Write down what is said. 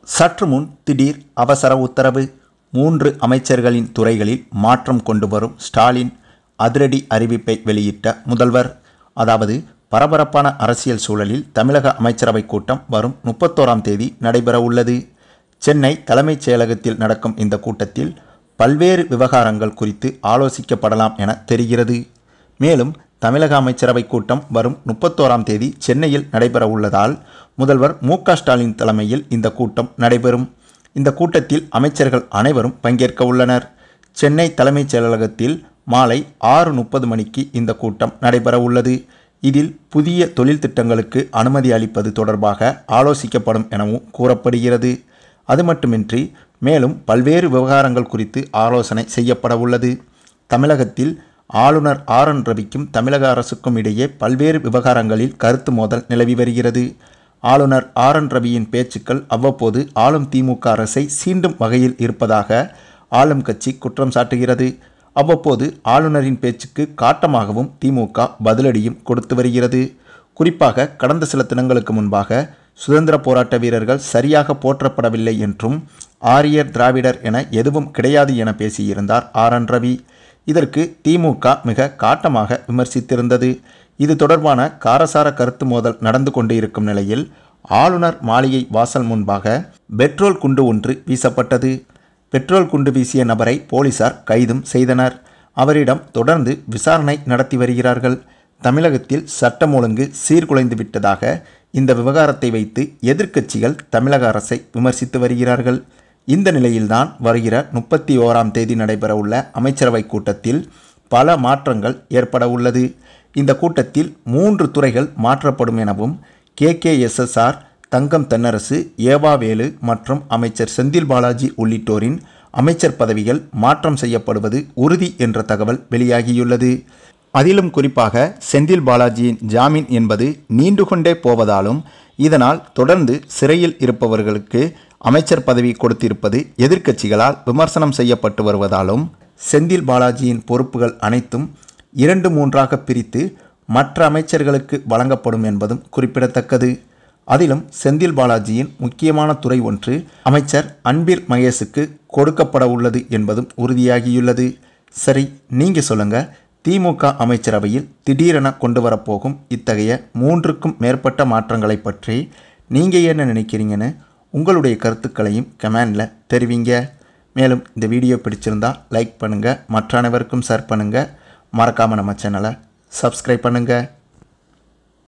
சற்று முன் திடீர் அவசர உத்தரவு மூன்று அமைச்சர்களின் துறைகளில் மாற்றம் கொண்டு வரும் ஸ்டாலின் அதிரடி அறிவிப்பை வெளியிட்ட முதல்வர் அதாவது பரபரப்பான அரசியல் சூழலில் தமிழக அமைச்சரவைக் கூட்டம் வரும் முப்பத்தோராம் தேதி நடைபெற உள்ளது சென்னை தலைமைச் செயலகத்தில் நடக்கும் இந்த கூட்டத்தில் பல்வேறு விவகாரங்கள் குறித்து ஆலோசிக்கப்படலாம் என தெரிகிறது மேலும் தமிழக அமைச்சரவைக் கூட்டம் வரும் முப்பத்தோராம் தேதி சென்னையில் நடைபெற உள்ளதால் முதல்வர் மு க ஸ்டாலின் தலைமையில் இந்த கூட்டம் நடைபெறும் இந்த கூட்டத்தில் அமைச்சர்கள் அனைவரும் பங்கேற்க உள்ளனர் சென்னை தலைமைச் செயலகத்தில் மாலை ஆறு முப்பது மணிக்கு இந்த கூட்டம் நடைபெற உள்ளது இதில் புதிய தொழில் திட்டங்களுக்கு அனுமதி அளிப்பது தொடர்பாக ஆலோசிக்கப்படும் எனவும் கூறப்படுகிறது அது மட்டுமின்றி மேலும் பல்வேறு விவகாரங்கள் குறித்து ஆலோசனை செய்யப்பட உள்ளது தமிழகத்தில் ஆளுநர் ஆர் என் ரவிக்கும் தமிழக அரசுக்கும் இடையே பல்வேறு விவகாரங்களில் கருத்து மோதல் நிலவி வருகிறது ஆளுநர் ஆர் என் ரவியின் பேச்சுக்கள் அவ்வப்போது ஆளும் திமுக அரசை சீண்டும் வகையில் இருப்பதாக ஆளும் கட்சி குற்றம் சாட்டுகிறது அவ்வப்போது ஆளுநரின் பேச்சுக்கு காட்டமாகவும் திமுக பதிலடியும் கொடுத்து வருகிறது குறிப்பாக கடந்த சில தினங்களுக்கு முன்பாக சுதந்திர போராட்ட வீரர்கள் சரியாக போற்றப்படவில்லை என்றும் ஆரியர் திராவிடர் என எதுவும் கிடையாது என பேசியிருந்தார் ஆர் என் ரவி இதற்கு திமுக மிக காட்டமாக விமர்சித்திருந்தது இது தொடர்பான காரசார கருத்து மோதல் நடந்து கொண்டு இருக்கும் நிலையில் ஆளுநர் மாளிகை வாசல் முன்பாக பெட்ரோல் குண்டு ஒன்று வீசப்பட்டது பெட்ரோல் குண்டு வீசிய நபரை போலீசார் கைதும் செய்தனர் அவரிடம் தொடர்ந்து விசாரணை நடத்தி வருகிறார்கள் தமிழகத்தில் சட்டம் ஒழுங்கு சீர்குலைந்து விட்டதாக இந்த விவகாரத்தை வைத்து எதிர்க்கட்சிகள் தமிழக அரசை விமர்சித்து வருகிறார்கள் இந்த நிலையில்தான் வருகிற முப்பத்தி ஓராம் தேதி நடைபெறவுள்ள அமைச்சரவைக் கூட்டத்தில் பல மாற்றங்கள் ஏற்பட உள்ளது இந்த கூட்டத்தில் மூன்று துறைகள் மாற்றப்படும் எனவும் கேகேஎஸ்எஸ்ஆர் தங்கம் தென்னரசு ஏவாவேலு மற்றும் அமைச்சர் செந்தில் பாலாஜி உள்ளிட்டோரின் அமைச்சர் பதவிகள் மாற்றம் செய்யப்படுவது உறுதி என்ற தகவல் வெளியாகியுள்ளது அதிலும் குறிப்பாக செந்தில் பாலாஜியின் ஜாமீன் என்பது நீண்டு கொண்டே போவதாலும் இதனால் தொடர்ந்து சிறையில் இருப்பவர்களுக்கு அமைச்சர் பதவி கொடுத்திருப்பது எதிர்க்கட்சிகளால் விமர்சனம் செய்யப்பட்டு வருவதாலும் செந்தில் பாலாஜியின் பொறுப்புகள் அனைத்தும் இரண்டு மூன்றாக பிரித்து மற்ற அமைச்சர்களுக்கு வழங்கப்படும் என்பதும் குறிப்பிடத்தக்கது அதிலும் செந்தில் பாலாஜியின் முக்கியமான துறை ஒன்று அமைச்சர் அன்பில் மகேஷுக்கு கொடுக்கப்பட உள்ளது என்பதும் உறுதியாகியுள்ளது சரி நீங்கள் சொல்லுங்க திமுக அமைச்சரவையில் திடீரென கொண்டு வரப்போகும் இத்தகைய மூன்றுக்கும் மேற்பட்ட மாற்றங்களை பற்றி நீங்கள் என்ன நினைக்கிறீங்கன்னு உங்களுடைய கருத்துக்களையும் கமெண்டில் தெரிவிங்க மேலும் இந்த வீடியோ பிடிச்சிருந்தா லைக் பண்ணுங்கள் மற்ற அனைவருக்கும் ஷேர் பண்ணுங்கள் மறக்காமல் நம்ம சேனலை சப்ஸ்கிரைப் பண்ணுங்கள்